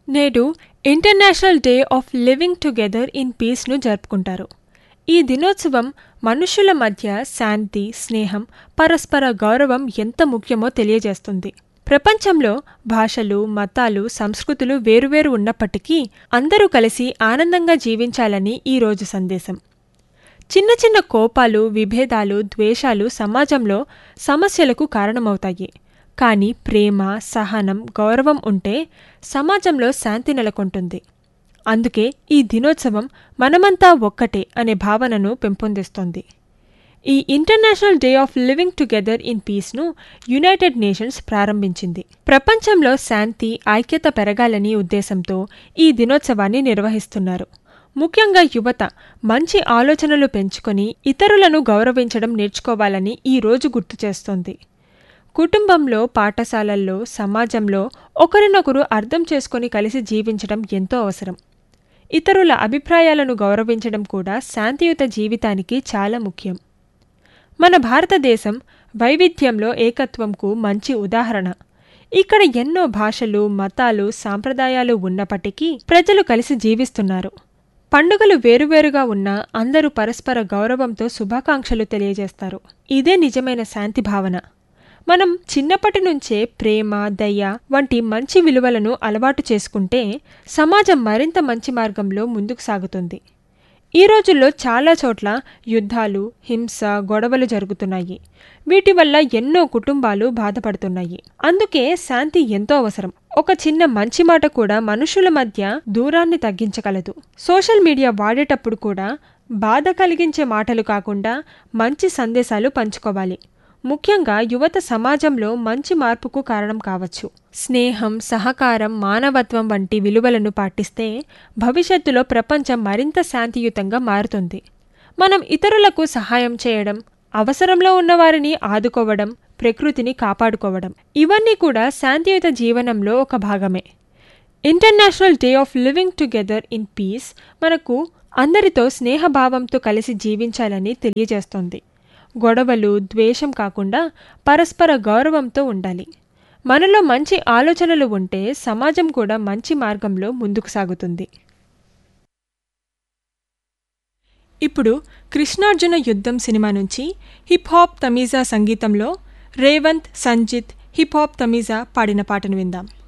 నేడు international day of living together in పీస్ను జరుపుకుంటారు ఈ దినోత్సవం మనుషుల మధ్య శాంతి స్నేహం పరస్పర గౌరవం ఎంత ముఖ్యమో తెలియజేస్తుంది ప్రపంచంలో భాషలు మతాలు సంస్కృతులు వేరువేరు ఉన్నప్పటికీ అందరూ కలిసి ఆనందంగా జీవించాలని ఈ రోజు సందేశం చిన్న చిన్న కోపాలు విభేదాలు ద్వేషాలు సమాజంలో సమస్యలకు కారణమవుతాయి కానీ ప్రేమ సహనం గౌరవం ఉంటే సమాజంలో శాంతి నెలకొంటుంది అందుకే ఈ దినోత్సవం మనమంతా ఒక్కటే అనే భావనను పెంపొందిస్తోంది ఈ international day of living together in పీస్ను యునైటెడ్ నేషన్స్ ప్రారంభించింది ప్రపంచంలో శాంతి ఐక్యత పెరగాలని ఉద్దేశంతో ఈ దినోత్సవాన్ని నిర్వహిస్తున్నారు ముఖ్యంగా యువత మంచి ఆలోచనలు పెంచుకొని ఇతరులను గౌరవించడం నేర్చుకోవాలని ఈ రోజు గుర్తు చేస్తోంది కుటుంబంలో పాఠశాలల్లో సమాజంలో ఒకరినొకరు అర్థం చేసుకొని కలిసి జీవించడం ఎంతో అవసరం ఇతరుల అభిప్రాయాలను గౌరవించడం కూడా శాంతియుత జీవితానికి చాలా ముఖ్యం మన భారతదేశం వైవిధ్యంలో ఏకత్వంకు మంచి ఉదాహరణ ఇక్కడ ఎన్నో భాషలు మతాలు సాంప్రదాయాలు ఉన్నప్పటికీ ప్రజలు కలిసి జీవిస్తున్నారు పండుగలు వేరువేరుగా ఉన్నా అందరూ పరస్పర గౌరవంతో శుభాకాంక్షలు తెలియజేస్తారు ఇదే నిజమైన శాంతి భావన మనం చిన్నప్పటి నుంచే ప్రేమ దయ వంటి మంచి విలువలను అలవాటు చేసుకుంటే సమాజం మరింత మంచి మార్గంలో ముందుకు సాగుతుంది ఈ రోజుల్లో చాలా చోట్ల యుద్ధాలు హింస గొడవలు జరుగుతున్నాయి వీటి వల్ల ఎన్నో కుటుంబాలు బాధపడుతున్నాయి అందుకే శాంతి ఎంతో అవసరం ఒక చిన్న మంచి మాట కూడా మనుషుల మధ్య దూరాన్ని తగ్గించగలదు సోషల్ మీడియా వాడేటప్పుడు కూడా బాధ కలిగించే మాటలు కాకుండా మంచి సందేశాలు పంచుకోవాలి ముఖ్యంగా యువత సమాజంలో మంచి మార్పుకు కారణం కావచ్చు స్నేహం సహకారం మానవత్వం వంటి విలువలను పాటిస్తే భవిష్యత్తులో ప్రపంచం మరింత శాంతియుతంగా మారుతుంది మనం ఇతరులకు సహాయం చేయడం అవసరంలో ఉన్నవారిని ఆదుకోవడం ప్రకృతిని కాపాడుకోవడం ఇవన్నీ కూడా శాంతియుత జీవనంలో ఒక భాగమే international day of living together in peace మనకు అందరితో స్నేహభావంతో కలిసి జీవించాలని తెలియజేస్తోంది గొడవలు ద్వేషం కాకుండా పరస్పర గౌరవంతో ఉండాలి మనలో మంచి ఆలోచనలు ఉంటే సమాజం కూడా మంచి మార్గంలో ముందుకు సాగుతుంది ఇప్పుడు కృష్ణార్జున యుద్ధం సినిమా నుంచి హిప్ హాప్ తమీజా సంగీతంలో రేవంత్ సంజిత్ హిప్ హాప్ తమీజా పాడిన పాటను విందాం